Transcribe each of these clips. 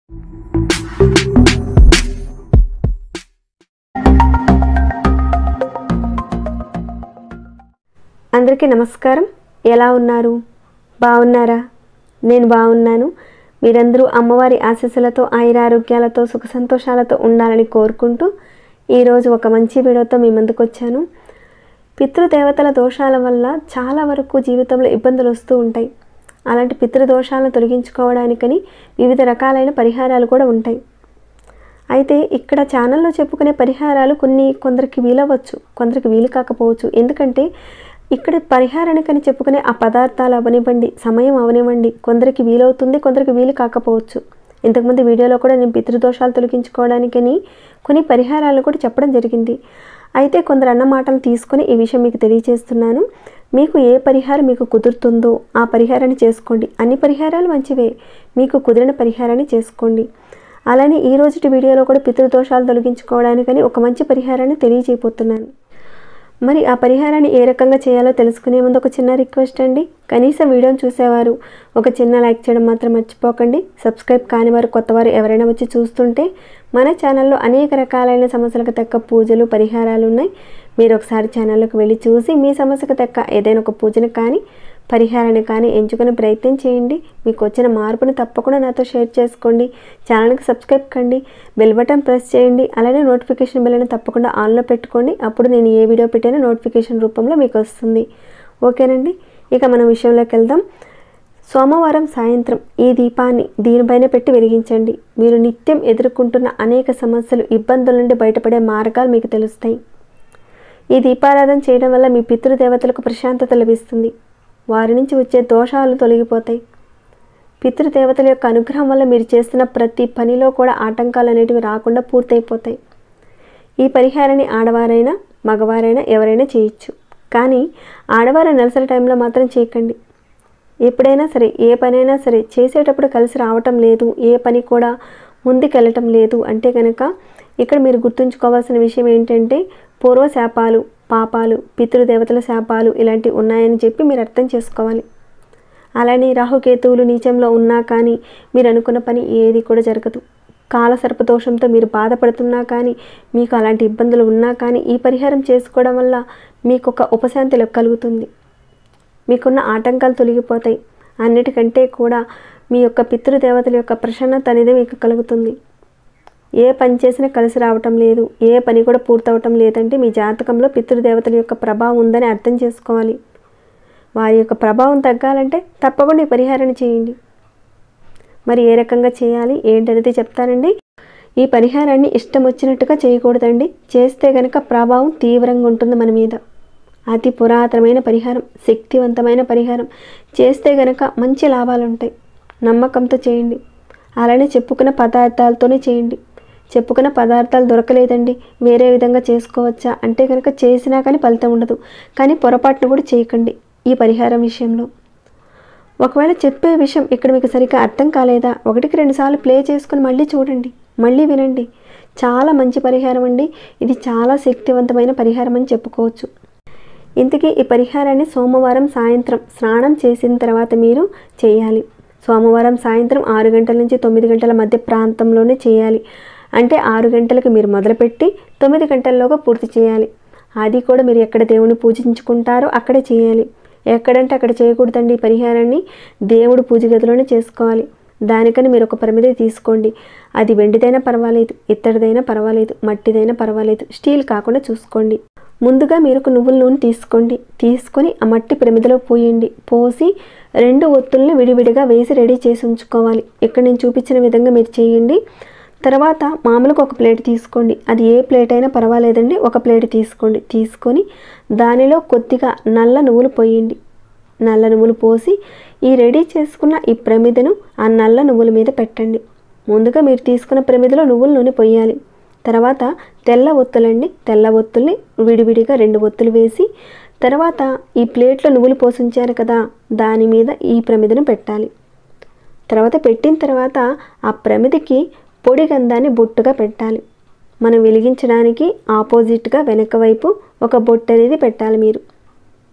అందరికీ నమస్కారం ఎలా ఉన్నారు బాగున్నారా నేను బాగున్నాను మీరందరూ అమ్మవారి ఆశీస్సులతో ఆయురారోగ్యాలతో సుఖ సంతోషాలతో ఉండాలని కోరుకుంటూ ఈరోజు ఒక మంచి వీడియోతో మీ ముందుకు వచ్చాను పితృదేవతల దోషాల వల్ల చాలా వరకు జీవితంలో ఇబ్బందులు వస్తూ ఉంటాయి అలాంటి పితృదోషాలను తొలగించుకోవడానికని వివిధ రకాలైన పరిహారాలు కూడా ఉంటాయి అయితే ఇక్కడ ఛానల్లో చెప్పుకునే పరిహారాలు కొన్ని కొందరికి వీలవచ్చు కొందరికి వీలు కాకపోవచ్చు ఎందుకంటే ఇక్కడ పరిహారానికని చెప్పుకునే ఆ పదార్థాలు అవనివ్వండి సమయం అవనివ్వండి కొందరికి వీలవుతుంది కొందరికి వీలు కాకపోవచ్చు ఇంతకుముందు వీడియోలో కూడా నేను పితృదోషాలు తొలగించుకోవడానికని కొన్ని పరిహారాలు కూడా చెప్పడం జరిగింది అయితే కొందరు అన్న మాటలు తీసుకొని ఈ విషయం మీకు తెలియజేస్తున్నాను మీకు ఏ పరిహారం మీకు కుదురుతుందో ఆ పరిహారాన్ని చేసుకోండి అన్ని పరిహారాలు మంచివే మీకు కుదిరిన పరిహారాన్ని చేసుకోండి అలానే ఈ రోజుటి వీడియోలో కూడా పితృదోషాలు తొలగించుకోవడానికని ఒక మంచి పరిహారాన్ని తెలియజేయబోతున్నాను మరి ఆ పరిహారాన్ని ఏ రకంగా చేయాలో తెలుసుకునే ముందు ఒక చిన్న రిక్వెస్ట్ అండి కనీసం వీడియోని చూసేవారు ఒక చిన్న లైక్ చేయడం మాత్రం మర్చిపోకండి సబ్స్క్రైబ్ కాని వారు కొత్తవారు ఎవరైనా వచ్చి చూస్తుంటే మన ఛానల్లో అనేక రకాలైన సమస్యలకు తగ్గ పూజలు పరిహారాలు ఉన్నాయి మీరు ఒకసారి ఛానల్లోకి వెళ్ళి చూసి మీ సమస్యకు తగ్గ ఏదైనా ఒక పూజను కానీ పరిహారాన్ని కానీ ఎంచుకునే ప్రయత్నం చేయండి మీకు వచ్చిన మార్పుని తప్పకుండా నాతో షేర్ చేసుకోండి ఛానల్కి సబ్స్క్రైబ్ కండి బెల్ బటన్ ప్రెస్ చేయండి అలానే నోటిఫికేషన్ బెల్ని తప్పకుండా ఆన్లో పెట్టుకోండి అప్పుడు నేను ఏ వీడియో పెట్టినా నోటిఫికేషన్ రూపంలో మీకు వస్తుంది ఓకేనండి ఇక మనం విషయంలోకి వెళ్దాం సోమవారం సాయంత్రం ఈ దీపాన్ని దీనిపైన పెట్టి వెలిగించండి మీరు నిత్యం ఎదుర్కొంటున్న అనేక సమస్యలు ఇబ్బందుల నుండి బయటపడే మార్గాలు మీకు తెలుస్తాయి ఈ దీపారాధన చేయడం వల్ల మీ పితృదేవతలకు ప్రశాంతత లభిస్తుంది వారి నుంచి వచ్చే దోషాలు తొలగిపోతాయి పితృదేవతల యొక్క అనుగ్రహం వల్ల మీరు చేస్తున్న ప్రతి పనిలో కూడా ఆటంకాలు అనేటివి రాకుండా పూర్తయిపోతాయి ఈ పరిహారాన్ని ఆడవారైనా మగవారైనా ఎవరైనా చేయొచ్చు కానీ ఆడవారు నెలసరి టైంలో మాత్రం చేయకండి ఎప్పుడైనా సరే ఏ పనైనా సరే చేసేటప్పుడు కలిసి రావటం లేదు ఏ పని కూడా ముందుకెళ్ళటం లేదు అంటే కనుక ఇక్కడ మీరు గుర్తుంచుకోవాల్సిన విషయం ఏంటంటే పూర్వ శాపాలు పాపాలు పితృదేవతల శాపాలు ఇలాంటివి ఉన్నాయని చెప్పి మీరు అర్థం చేసుకోవాలి అలానే రాహుకేతువులు నీచంలో ఉన్నా కానీ మీరు అనుకున్న పని ఏది కూడా జరగదు కాలసర్ప దోషంతో మీరు బాధపడుతున్నా కానీ మీకు అలాంటి ఇబ్బందులు ఉన్నా కానీ ఈ పరిహారం చేసుకోవడం వల్ల మీకు ఒక ఉపశాంతి కలుగుతుంది మీకున్న ఆటంకాలు తొలగిపోతాయి అన్నిటికంటే కూడా మీ యొక్క పితృదేవతల యొక్క ప్రసన్నత అనేది మీకు కలుగుతుంది ఏ పని చేసినా కలిసి రావటం లేదు ఏ పని కూడా పూర్తవటం లేదంటే మీ జాతకంలో పితృదేవతల యొక్క ప్రభావం ఉందని అర్థం చేసుకోవాలి వారి యొక్క ప్రభావం తగ్గాలంటే తప్పకుండా ఈ పరిహారాన్ని చేయండి మరి ఏ రకంగా చేయాలి ఏంటనేది చెప్తానండి ఈ పరిహారాన్ని ఇష్టం వచ్చినట్టుగా చేయకూడదండి చేస్తే కనుక ప్రభావం తీవ్రంగా ఉంటుంది మన మీద అతి పురాతనమైన పరిహారం శక్తివంతమైన పరిహారం చేస్తే గనక మంచి లాభాలు ఉంటాయి నమ్మకంతో చేయండి అలానే చెప్పుకున్న పదార్థాలతోనే చేయండి చెప్పుకున్న పదార్థాలు దొరకలేదండి వేరే విధంగా చేసుకోవచ్చా అంటే కనుక చేసినా కానీ ఫలితం ఉండదు కానీ పొరపాటును కూడా చేయకండి ఈ పరిహారం విషయంలో ఒకవేళ చెప్పే విషయం ఇక్కడ మీకు సరిగ్గా అర్థం కాలేదా ఒకటికి రెండుసార్లు ప్లే చేసుకుని మళ్ళీ చూడండి మళ్ళీ వినండి చాలా మంచి పరిహారం అండి ఇది చాలా శక్తివంతమైన పరిహారం అని చెప్పుకోవచ్చు ఇంతకీ ఈ పరిహారాన్ని సోమవారం సాయంత్రం స్నానం చేసిన తర్వాత మీరు చేయాలి సోమవారం సాయంత్రం ఆరు గంటల నుంచి తొమ్మిది గంటల మధ్య ప్రాంతంలోనే చేయాలి అంటే ఆరు గంటలకు మీరు మొదలుపెట్టి తొమ్మిది గంటల్లోగా పూర్తి చేయాలి అది కూడా మీరు ఎక్కడ దేవుని పూజించుకుంటారో అక్కడే చేయాలి ఎక్కడంటే అక్కడ చేయకూడదండి ఈ పరిహారాన్ని దేవుడు పూజ గదిలోనే చేసుకోవాలి దానికని మీరు ఒక పరిమితి తీసుకోండి అది వెండిదైనా పర్వాలేదు ఇత్తడిదైనా పర్వాలేదు మట్టిదైనా పర్వాలేదు స్టీల్ కాకుండా చూసుకోండి ముందుగా మీరు ఒక నువ్వుల నూనె తీసుకోండి తీసుకొని ఆ మట్టి ప్రమిదలో పోయండి పోసి రెండు ఒత్తుల్ని విడివిడిగా వేసి రెడీ చేసి ఉంచుకోవాలి ఇక్కడ నేను చూపించిన విధంగా మీరు చేయండి తర్వాత మామూలుగా ఒక ప్లేట్ తీసుకోండి అది ఏ ప్లేట్ అయినా పర్వాలేదండి ఒక ప్లేట్ తీసుకోండి తీసుకొని దానిలో కొద్దిగా నల్ల నువ్వులు పోయండి నల్ల నువ్వులు పోసి ఈ రెడీ చేసుకున్న ఈ ప్రమిదను ఆ నల్ల నువ్వుల మీద పెట్టండి ముందుగా మీరు తీసుకున్న ప్రమిదలో నువ్వుల నూనె పొయ్యాలి తర్వాత తెల్ల ఒత్తులండి తెల్ల ఒత్తుల్ని విడివిడిగా రెండు ఒత్తులు వేసి తర్వాత ఈ ప్లేట్లో నువ్వులు పోసి ఉంచారు కదా దాని మీద ఈ ప్రమిదను పెట్టాలి తర్వాత పెట్టిన తర్వాత ఆ ప్రమిదికి పొడి గంధాన్ని బొట్టుగా పెట్టాలి మనం వెలిగించడానికి ఆపోజిట్గా వెనక వైపు ఒక బొట్టు అనేది పెట్టాలి మీరు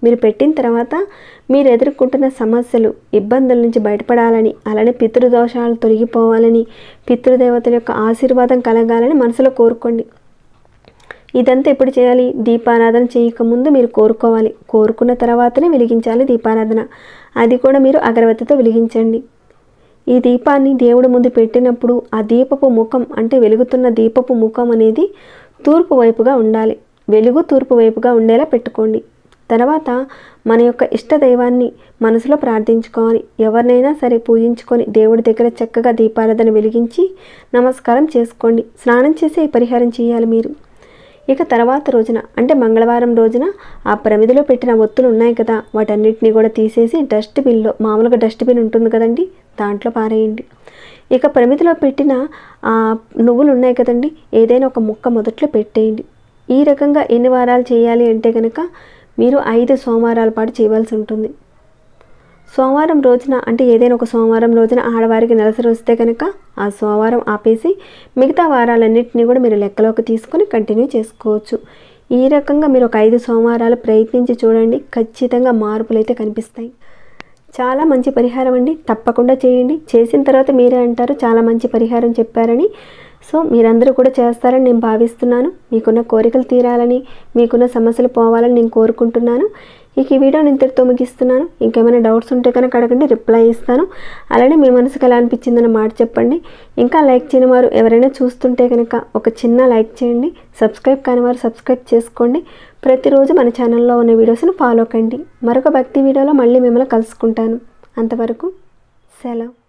మీరు పెట్టిన తర్వాత మీరు ఎదుర్కొంటున్న సమస్యలు ఇబ్బందుల నుంచి బయటపడాలని అలానే పితృదోషాలు తొలగిపోవాలని పితృదేవతల యొక్క ఆశీర్వాదం కలగాలని మనసులో కోరుకోండి ఇదంతా ఎప్పుడు చేయాలి దీపారాధన చేయకముందు మీరు కోరుకోవాలి కోరుకున్న తర్వాతనే వెలిగించాలి దీపారాధన అది కూడా మీరు అగరవత్తితో వెలిగించండి ఈ దీపాన్ని దేవుడి ముందు పెట్టినప్పుడు ఆ దీపపు ముఖం అంటే వెలుగుతున్న దీపపు ముఖం అనేది తూర్పు వైపుగా ఉండాలి వెలుగు తూర్పు వైపుగా ఉండేలా పెట్టుకోండి తర్వాత మన యొక్క ఇష్ట దైవాన్ని మనసులో ప్రార్థించుకోవాలి ఎవరినైనా సరే పూజించుకొని దేవుడి దగ్గర చక్కగా దీపారాధన వెలిగించి నమస్కారం చేసుకోండి స్నానం చేసి ఈ పరిహారం చేయాలి మీరు ఇక తర్వాత రోజున అంటే మంగళవారం రోజున ఆ ప్రమిదిలో పెట్టిన ఒత్తులు ఉన్నాయి కదా వాటన్నిటిని కూడా తీసేసి డస్ట్బిన్లో మామూలుగా డస్ట్బిన్ ఉంటుంది కదండి దాంట్లో పారేయండి ఇక ప్రమిదిలో పెట్టిన ఆ నువ్వులు ఉన్నాయి కదండి ఏదైనా ఒక ముక్క మొదట్లో పెట్టేయండి ఈ రకంగా ఎన్ని వారాలు చేయాలి అంటే కనుక మీరు ఐదు సోమవారాల పాటు చేయవలసి ఉంటుంది సోమవారం రోజున అంటే ఏదైనా ఒక సోమవారం రోజున ఆడవారికి నెలసరి వస్తే కనుక ఆ సోమవారం ఆపేసి మిగతా వారాలన్నింటినీ కూడా మీరు లెక్కలోకి తీసుకొని కంటిన్యూ చేసుకోవచ్చు ఈ రకంగా మీరు ఒక ఐదు సోమవారాలు ప్రయత్నించి చూడండి ఖచ్చితంగా మార్పులు అయితే కనిపిస్తాయి చాలా మంచి పరిహారం అండి తప్పకుండా చేయండి చేసిన తర్వాత మీరే అంటారు చాలా మంచి పరిహారం చెప్పారని సో మీరందరూ కూడా చేస్తారని నేను భావిస్తున్నాను మీకున్న కోరికలు తీరాలని మీకున్న సమస్యలు పోవాలని నేను కోరుకుంటున్నాను ఇక ఈ వీడియోని ఇంతటితో ముగిస్తున్నాను ఇంకేమైనా డౌట్స్ ఉంటే కనుక అడగండి రిప్లై ఇస్తాను అలానే మీ మనసుకు ఎలా అనిపించిందన్న మాట చెప్పండి ఇంకా లైక్ చేయని వారు ఎవరైనా చూస్తుంటే కనుక ఒక చిన్న లైక్ చేయండి సబ్స్క్రైబ్ కాని వారు సబ్స్క్రైబ్ చేసుకోండి ప్రతిరోజు మన ఛానల్లో ఉన్న వీడియోస్ని ఫాలో కండి మరొక భక్తి వీడియోలో మళ్ళీ మిమ్మల్ని కలుసుకుంటాను అంతవరకు సెలవు